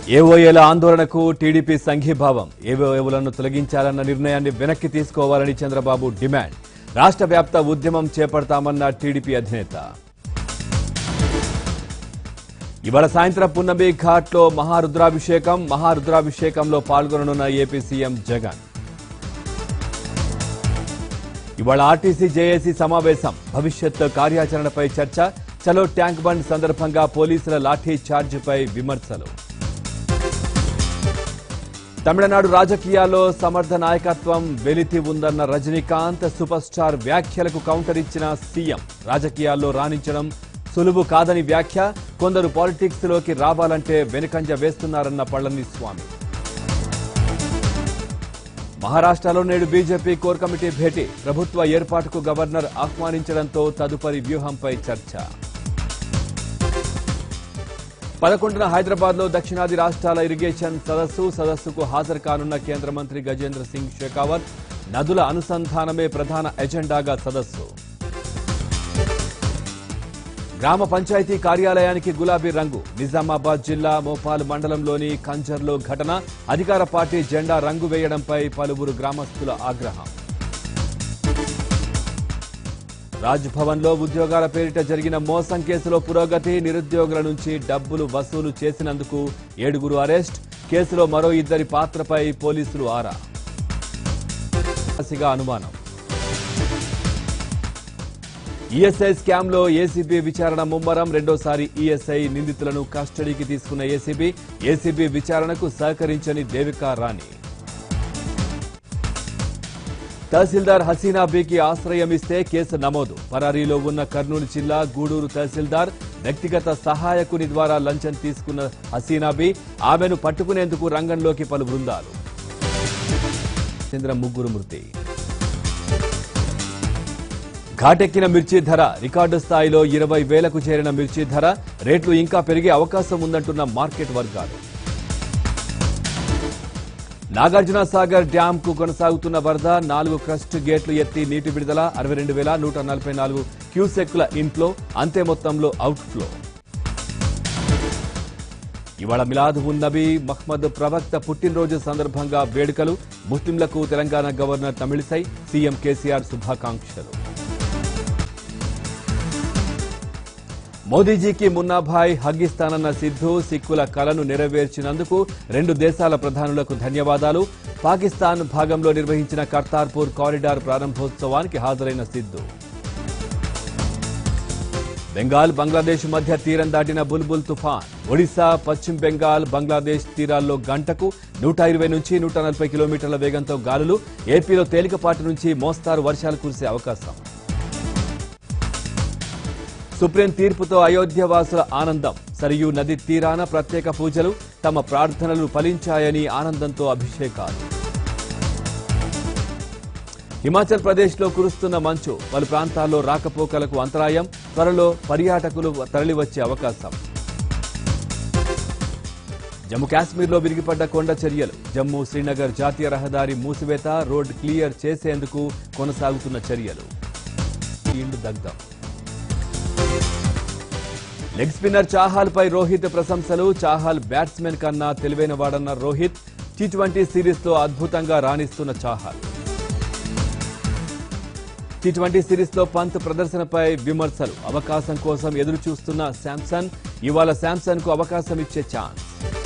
ఏఓఏల ఆందోళనకు టీడీపీ సంఘీభావం ఏఓఏలను తొలగించాలన్న నిర్ణయాన్ని వెనక్కి తీసుకోవాలని చంద్రబాబు డిమాండ్ రాష్ట్ర వ్యాప్త ఉద్యమం చేపడతామన్న టీడీపీ అధినేత ఇవాళ సాయంత్రం పున్నమి ఘాట్లో మహారుద్రాభిషేకం మహారుద్రాభిషేకంలో పాల్గొననున్న ఏపీ సీఎం జగన్ ఇవాళ ఆర్టీసీ జేఏసీ సమావేశం భవిష్యత్ కార్యాచరణపై చర్చ చలో ట్యాంక్ బండ్ సందర్భంగా పోలీసుల లాఠీ చార్జిపై విమర్శలు తమిళనాడు రాజకీయాల్లో సమర్థ నాయకత్వం వెలితి ఉందన్న రజనీకాంత్ సూపర్ స్టార్ వ్యాఖ్యలకు కౌంటర్ ఇచ్చిన సీఎం రాజకీయాల్లో రాణించడం సులువు కాదని వ్యాఖ్య కొందరు పాలిటిక్స్ లోకి రావాలంటే వెనుకంజ వేస్తున్నారన్న పళనిస్వామి మహారాష్ట్రలో నేడు బీజేపీ కోర్ కమిటీ భేటీ ప్రభుత్వ ఏర్పాటుకు గవర్నర్ ఆహ్వానించడంతో తదుపరి వ్యూహంపై చర్చ పదకొండున హైదరాబాద్ లో దక్షిణాది రాష్ట్రాల ఇరిగేషన్ సదస్సు సదస్సుకు హాజరు కానున్న కేంద్ర మంత్రి గజేంద్ర సింగ్ షెకావత్ నదుల అనుసంధానమే ప్రధాన ఎజెండాగా సదస్సు గ్రామ పంచాయతీ కార్యాలయానికి గులాబీ రంగు నిజామాబాద్ జిల్లా మోపాల్ మండలంలోని కంజర్లో ఘటన అధికార పార్టీ జెండా రంగు వేయడంపై పలువురు గ్రామస్తుల ఆగ్రహం రాజ్ భవన్ లో ఉద్యోగాల పేరిట జరిగిన మోసం కేసులో పురోగతి నిరుద్యోగుల నుంచి డబ్బులు వసూలు చేసినందుకు ఏడుగురు అరెస్ట్ కేసులో మరో ఇద్దరి పాత్రపై పోలీసులు ఆరా ఆసిగా అనుమానం ఈఎస్ఐ స్కామ్ లో ఏసీబీ విచారణ ముమ్మరం రెండోసారి ఈఎస్ఐ నిందితులను కస్టడీకి తీసుకున్న ఏసీబీ ఏసీబీ విచారణకు సహకరించని దేవికా రాణి తహసీల్దార్ హసీనా బీకి ఆశ్రయం ఇస్తే కేసు నమోదు పరారీలో ఉన్న కర్నూలు జిల్లా గూడూరు తహసీల్దార్ వ్యక్తిగత సహాయకుని ద్వారా లంచం తీసుకున్న హసీనా బీ ఆమెను పట్టుకునేందుకు రంగంలోకి పలు బృందాలు చంద్ర ముగ్గురు మృతి ఘాటెక్కిన మిర్చి ధర రికార్డు స్థాయిలో ఇరవై వేలకు చేరిన మిర్చి ధర రేట్లు ఇంకా పెరిగే అవకాశం ఉందంటున్న మార్కెట్ వర్గాలు నాగార్జున సాగర్ డ్యాం కు కొనసాగుతున్న వరద నాలుగు క్రస్ట్ గేట్లు ఎత్తి నీటి విడుదల అరవై రెండు వేల నూట నలభై నాలుగు క్యూసెక్ల ఇన్ఫ్లో అంతే మొత్తంలో అవుట్ఫ్లో ఇవాళ మిలాద్ ఉన్ నబీ మహ్మద్ ప్రవక్త పుట్టినరోజు సందర్భంగా వేడుకలు ముస్లింలకు Telangana governor Tamilisai CM KCR శుభాకాంక్షలు మోదీజీకి మున్నాభాయ్ హగ్గిస్తానన్న సిద్ధు సిక్కుల కలను నెరవేర్చినందుకు రెండు దేశాల ప్రధానులకు ధన్యవాదాలు పాకిస్తాన్ భాగంలో నిర్వహించిన కర్తార్పూర్ కారిడార్ ప్రారంభోత్సవానికి హాజరైన సిద్ధు బెంగాల్ బంగ్లాదేశ్ మధ్య తీరం దాటిన బుల్బుల్ తుఫాన్ ఒడిశా పశ్చిమ బెంగాల్ బంగ్లాదేశ్ తీరాల్లో గంటకు నూట ఇరవై నుంచి నూట నలభై కిలోమీటర్ల వేగంతో గాలులు ఏపీలో తేలికపాటి నుంచి మోస్తారు వర్షాలు కురిసే అవకాశం సుప్రీం తీర్పుతో అయోధ్య వాసుల ఆనందం సరియు నది తీరాన ప్రత్యేక పూజలు తమ ప్రార్థనలు ఫలించాయని ఆనందంతో అభిషేకాలు హిమాచల్ ప్రదేశ్ లో కురుస్తున్న మంచు పలు ప్రాంతాల్లో రాకపోకలకు అంతరాయం త్వరలో పర్యాటకులు తరలివచ్చే అవకాశం జమ్మూ కాశ్మీర్లో విరిగిపడ్డ కొండ చర్యలు జమ్మూ శ్రీనగర్ జాతీయ రహదారి మూసివేత రోడ్ క్లియర్ చేసేందుకు కొనసాగుతున్న చర్యలు ఇల్లు దగ్ధం లెగ్ స్పిన్నర్ చాహాల్ పై రోహిత్ ప్రశంసలు చాహాల్ బ్యాట్స్మెన్ కన్నా తెలివైన వాడన్న రోహిత్ టీ ట్వంటీ సిరీస్ లో అద్భుతంగా రాణిస్తున్న చాహాల్ టీ ట్వంటీ సిరీస్ లో పంత్ ప్రదర్శనపై విమర్శలు అవకాశం కోసం ఎదురు చూస్తున్న శాంసన్ ఇవాళ శాంసన్ కు అవకాశం ఇచ్చే ఛాన్స్